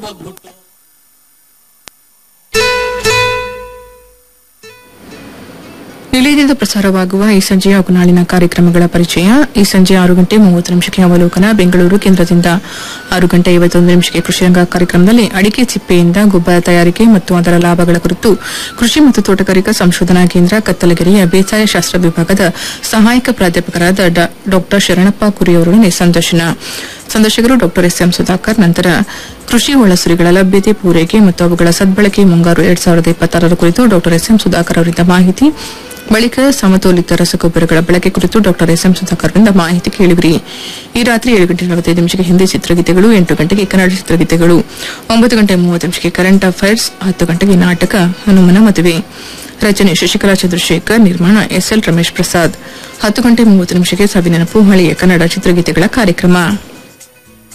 ನಿಲಯದಿಂದ ಪ್ರಸಾರವಾಗುವ ಈ ಸಂಜೆ ಹಾಗೂ ನಾಳಿನ ಕಾರ್ಯಕ್ರಮಗಳ ಪರಿಚಯ ಈ ಸಂಜೆ ಆರು ಗಂಟೆ ಮೂವತ್ತು ನಿಮಿಷಕ್ಕೆ ಅವಲೋಕನ ಬೆಂಗಳೂರು ಕೇಂದ್ರದಿಂದ ಆರು ಗಂಟೆ ಐವತ್ತೊಂದು ನಿಮಿಷಕ್ಕೆ ಕೃಷಿರಂಗ ಕಾರ್ಯಕ್ರಮದಲ್ಲಿ ಅಡಿಕೆ ಸಿಪ್ಪೆಯಿಂದ ಗೊಬ್ಬರ ತಯಾರಿಕೆ ಮತ್ತು ಅದರ ಲಾಭಗಳ ಕುರಿತು ಕೃಷಿ ಮತ್ತು ತೋಟಗಾರಿಕಾ ಸಂಶೋಧನಾ ಕೇಂದ್ರ ಕತ್ತಲಗೆರೆಯ ಬೇಸಾಯ ಶಾಸ್ತ್ರ ವಿಭಾಗದ ಸಹಾಯಕ ಪ್ರಾಧ್ಯಾಪಕರಾದ ಡಾ ಶರಣಪ್ಪ ಕುರಿ ಅವರೊಡನೆ ಸಂದರ್ಶನ ಸಂದರ್ಶಕರು ಡಾ ಎಸ್ ಎಂ ಸುಧಾಕರ್ ನಂತರ ಕೃಷಿ ಒಳಸುರಿಗಳ ಲಭ್ಯತೆ ಪೂರೈಕೆ ಮತ್ತು ಅವುಗಳ ಸದ್ಬಳಕೆ ಮುಂಗಾರು ಎರಡ್ ಸಾವಿರದ ಇಪ್ಪತ್ತಾರರ ಕುರಿತು ಡಾ ಎಸ್ ಎಂ ಸುಧಾಕರ್ ಅವರಿಂದ ಮಾಹಿತಿ ಬಳಿಕ ಸಮತೋಲಿತ ರಸಗೊಬ್ಬರಗಳ ಬಳಕೆ ಕುರಿತು ಡಾ ಎಸ್ ಎಂ ಸುಧಾಕರ್ ಅವರಿಂದ ಮಾಹಿತಿ ಕೇಳಿವಿರಿ ಈ ರಾತ್ರಿ ಏಳು ಗಂಟೆ ನಲವತ್ತೈದು ನಿಮಿಷಕ್ಕೆ ಹಿಂದಿ ಚಿತ್ರಗೀತೆಗಳು ಎಂಟು ಗಂಟೆಗೆ ಕನ್ನಡ ಚಿತ್ರಗೀತೆಗಳು ಒಂಬತ್ತು ಗಂಟೆ ಮೂವತ್ತು ನಿಮಿಷಕ್ಕೆ ಕರೆಂಟ್ ಅಫೈರ್ಸ್ ಹತ್ತು ಗಂಟೆಗೆ ನಾಟಕ ಹನುಮನ ಮದುವೆ ರಚನೆ ಶಶಿಕಲಾ ಚಂದ್ರಶೇಖರ್ ನಿರ್ಮಾಣ ಎಸ್ಎಲ್ ರಮೇಶ್ ಪ್ರಸಾದ್ ಹತ್ತು ಗಂಟೆ ಮೂವತ್ತು ನಿಮಿಷಕ್ಕೆ ಸವಿನೆನಪು ಹಳೆಯ ಕನ್ನಡ ಚಿತ್ರಗೀತೆಗಳ ಕಾರ್ಯಕ್ರಮ